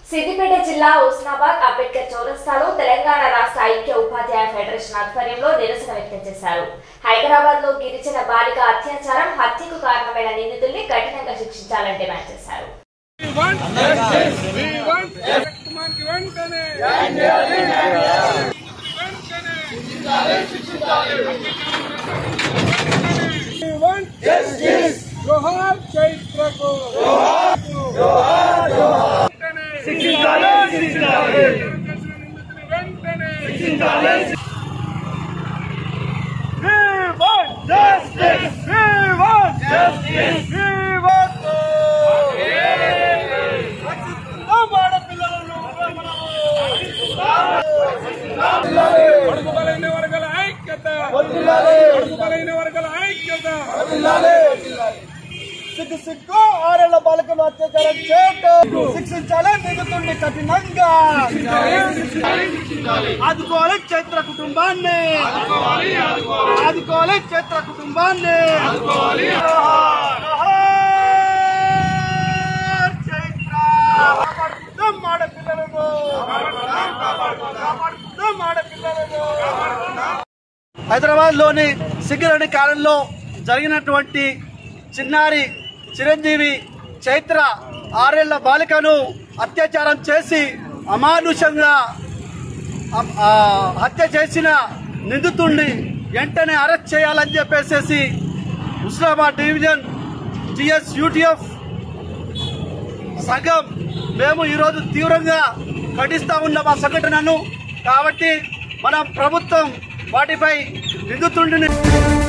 సిద్దిపేట జిల్లా హుస్నాబాద్ అంబేద్కర్ చౌరస్తాలో తెలంగాణ రాష్ట్ర ఐక్య ఉపాధ్యాయ ఫెడరేషన్ ఆధ్వర్యంలో నిరసన వ్యక్తం చేశారు హైదరాబాద్ లో గిరిజన బాలిక అత్యాచారం హత్యకు కారణమైన నిందితుల్ని కఠినంగా శిక్షించాలని డిమాండ్ చేశారు We want justice. We want కుమార్కి వెంటనే We want justice. జోహార్ చైత్రకు వెంటనే శిక్షించాలి శిక్షించాలి వెంటనే శిక్షించాలి We want justice. We want justice. We want రక్షిద్దాం ఆడపిల్లలను అడుగు బలైన వర్గాల ఐక్యత అడుగు బలైన వర్గాల ఐక్యత సిగ్గు సిగ్గు ఆరేళ్ల బాలికలు అత్యాచారం చేయటం శిక్షించాలి నిగుతుండి కఠినంగా ఆదుకోవాలి చైత్ర కుటుంబాన్ని ఆదుకోవాలి చైత్ర కుటుంబాన్ని జోహార్ చైత్ర కాపాడుకుందాం ఆడపిల్లలను కాపాడుకుందాం ఆడపిల్లలను హైదరాబాద్ లోని సిగ్గులని కాలంలో జరిగినటువంటి చిన్నారి చిరంజీవి చైత్ర ఆరేళ్ల బాలికను అత్యాచారం చేసి అమానుషంగా అ- ఆ, హత్య చేసిన నిందితుడిని వెంటనే అరెస్ట్ చేయాలని చెప్పేసి హుస్నాబాద్ డివిజన్ టిఎస్ యూటీఎఫ్ సంఘం మేము ఈరోజు తీవ్రంగా ఖండిస్తా ఉన్నాం ఆ సంఘటనను కాబట్టి మన ప్రభుత్వం వాటిపై నిందితుడిని